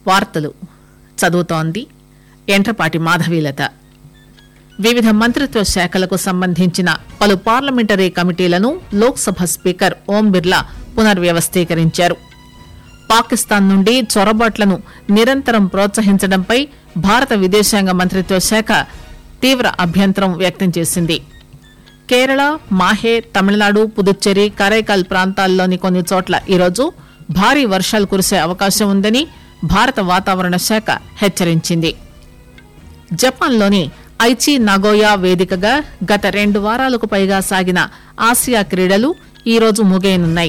వార్తలు చదువుతోంది ఎంట్రపాటి మాధవీలత వివిధ మంత్రిత్వ శాఖలకు సంబంధించిన పలు పార్లమెంటరీ కమిటీలను లోక్సభ స్పీకర్ ఓం బిర్లా పునర్వ్యవస్థీకరించారు పాకిస్తాన్ నుండి చొరబాట్లను నిరంతరం ప్రోత్సహించడంపై భారత విదేశాంగ మంత్రిత్వ శాఖ తీవ్ర అభ్యంతరం వ్యక్తం చేసింది కేరళ మాహే తమిళనాడు పుదుచ్చేరి కరైకాల్ ప్రాంతాల్లోని కొన్ని చోట్ల ఈరోజు భారీ వర్షాలు కురిసే అవకాశం ఉందని భారత వాతావరణ శాఖ హెచ్చరించింది జపాన్లోని ఐచి నగోయా వేదికగా గత రెండు వారాలకు పైగా సాగిన ఆసియా క్రీడలు ఈరోజు ముగియనున్నాయి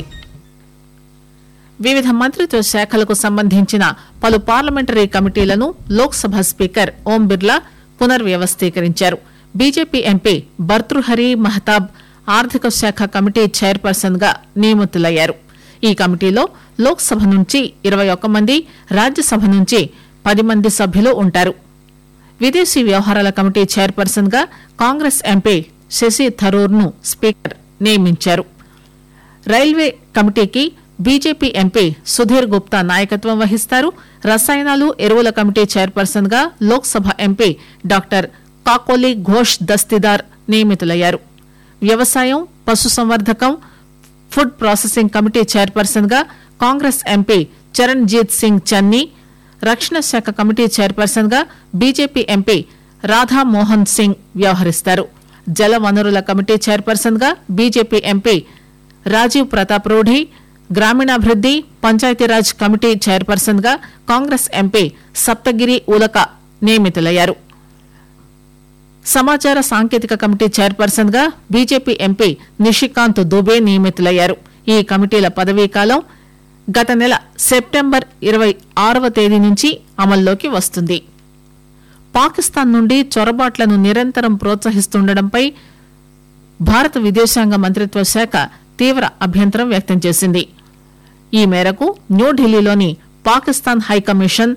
వివిధ మంత్రిత్వ శాఖలకు సంబంధించిన పలు పార్లమెంటరీ కమిటీలను లోక్సభ స్పీకర్ ఓం బిర్లా పునర్వ్యవస్థీకరించారు బీజేపీ ఎంపీ భర్తృహరి మహతాబ్ ఆర్థిక శాఖ కమిటీ చైర్పర్సన్ గా నియమితులయ్యారు ఈ కమిటీలో లోక్సభ నుంచి ఇరవై ఒక్క మంది రాజ్యసభ నుంచి పది మంది సభ్యులు ఉంటారు విదేశీ వ్యవహారాల కమిటీ చైర్పర్సన్ గా కాంగ్రెస్ ఎంపీ శశి థరూర్ ను స్పీకర్ నియమించారు రైల్వే కమిటీకి బీజేపీ ఎంపీ సుధీర్ గుప్తా నాయకత్వం వహిస్తారు రసాయనాలు ఎరువుల కమిటీ చైర్పర్సన్ గా లోక్సభ ఎంపీ డాక్టర్ కాకోలి ఘోష్ దస్తిదార్ నియమితులయ్యారు వ్యవసాయం పశుసంవర్ధకం ఫుడ్ ప్రాసెసింగ్ కమిటీ చైర్పర్సన్ గా కాంగ్రెస్ ఎంపీ చరణ్జీత్ సింగ్ చన్నీ రక్షణ శాఖ కమిటీ చైర్పర్సన్ గా బీజేపీ ఎంపీ రాధా మోహన్ సింగ్ వ్యవహరిస్తారు జల వనరుల కమిటీ చైర్పర్సన్ గా బీజేపీ ఎంపీ రాజీవ్ ప్రతాప్ రూఢి గ్రామీణాభివృద్ది పంచాయతీరాజ్ కమిటీ చైర్పర్సన్ గా కాంగ్రెస్ ఎంపీ సప్తగిరి ఉలక నియమితులయ్యారు సమాచార సాంకేతిక కమిటీ చైర్పర్సన్ గా బీజేపీ ఎంపీ నిషికాంత్ దుబే నియమితులయ్యారు ఈ కమిటీల పదవీకాలం గత నెల సెప్టెంబర్ ఇరవై ఆరవ తేదీ నుంచి అమల్లోకి వస్తుంది పాకిస్తాన్ నుండి చొరబాట్లను నిరంతరం ప్రోత్సహిస్తుండటంపై భారత విదేశాంగ మంత్రిత్వ శాఖ తీవ్ర అభ్యంతరం వ్యక్తం చేసింది ఈ మేరకు న్యూఢిల్లీలోని Pakistan high commission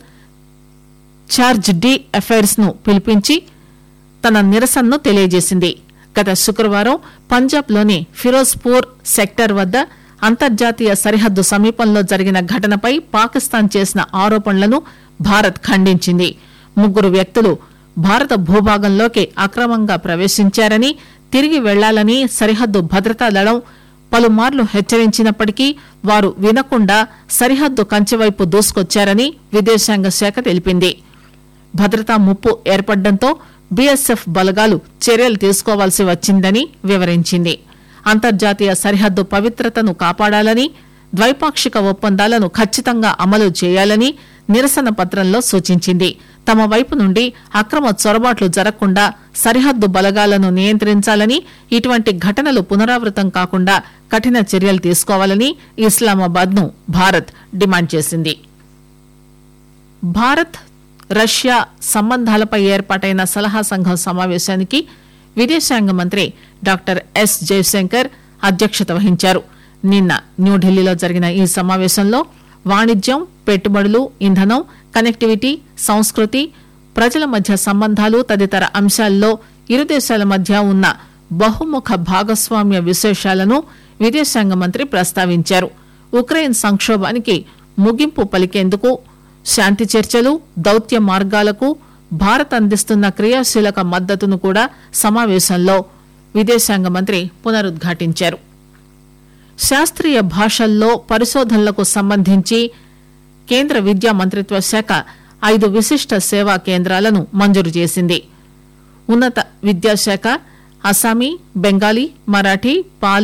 charge d' affaires ను పిలిపించి తన నిరసనను తెలియజేసింది గత శుక్రవారం పంజాబ్ లోని ఫిరోజ్పూర్ సెక్టర్ వద్ద అంతర్జాతీయ సరిహద్దు సమీపంలో జరిగిన ఘటనపై పాకిస్తాన్ చేసిన ఆరోపణలను భారత్ ఖండించింది ముగ్గురు వ్యక్తులు భారత భూభాగంలోకి అక్రమంగా ప్రవేశించారని తిరిగి వెళ్లాలని సరిహద్దు భద్రతా దళం పలుమార్లు హెచ్చరించినప్పటికీ వారు వినకుండా సరిహద్దు కంచెవైపు దూసుకొచ్చారని విదేశాంగ శాఖ తెలిపింది భద్రతా ముప్పు ఏర్పడడంతో బీఎస్ఎఫ్ బలగాలు చర్యలు తీసుకోవాల్సి వచ్చిందని వివరించింది అంతర్జాతీయ సరిహద్దు పవిత్రతను కాపాడాలని ద్వైపాక్షిక ఒప్పందాలను ఖచ్చితంగా అమలు చేయాలని నిరసన పత్రంలో సూచించింది తమ వైపు నుండి అక్రమ చొరబాట్లు జరగకుండా సరిహద్దు బలగాలను నియంత్రించాలని ఇటువంటి ఘటనలు పునరావృతం కాకుండా కఠిన చర్యలు తీసుకోవాలని ఇస్లామాబాద్ ను భారత్ డిమాండ్ చేసింది భారత్ రష్యా సంబంధాలపై ఏర్పాటైన సలహా సంఘం సమావేశానికి విదేశాంగ మంత్రి డాక్టర్ ఎస్ జయశంకర్ అధ్యక్షత వహించారు నిన్న న్యూఢిల్లీలో జరిగిన ఈ సమావేశంలో వాణిజ్యం పెట్టుబడులు ఇంధనం కనెక్టివిటీ సంస్కృతి ప్రజల మధ్య సంబంధాలు తదితర అంశాల్లో ఇరు దేశాల మధ్య ఉన్న బహుముఖ భాగస్వామ్య విశేషాలను విదేశాంగ మంత్రి ప్రస్తావించారు ఉక్రెయిన్ సంక్షోభానికి ముగింపు పలికేందుకు శాంతి చర్చలు దౌత్య మార్గాలకు భారత్ అందిస్తున్న క్రియాశీలక మద్దతును కూడా సమావేశంలో విదేశాంగ మంత్రి పునరుద్ఘాటించారు శాస్త్రీయ భాషల్లో పరిశోధనలకు సంబంధించి కేంద్ర విద్యా మంత్రిత్వ శాఖ ఐదు విశిష్ట సేవా కేంద్రాలను మంజూరు చేసింది ఉన్నత విద్యాశాఖ అస్సామీ బెంగాలీ మరాఠీ పాలి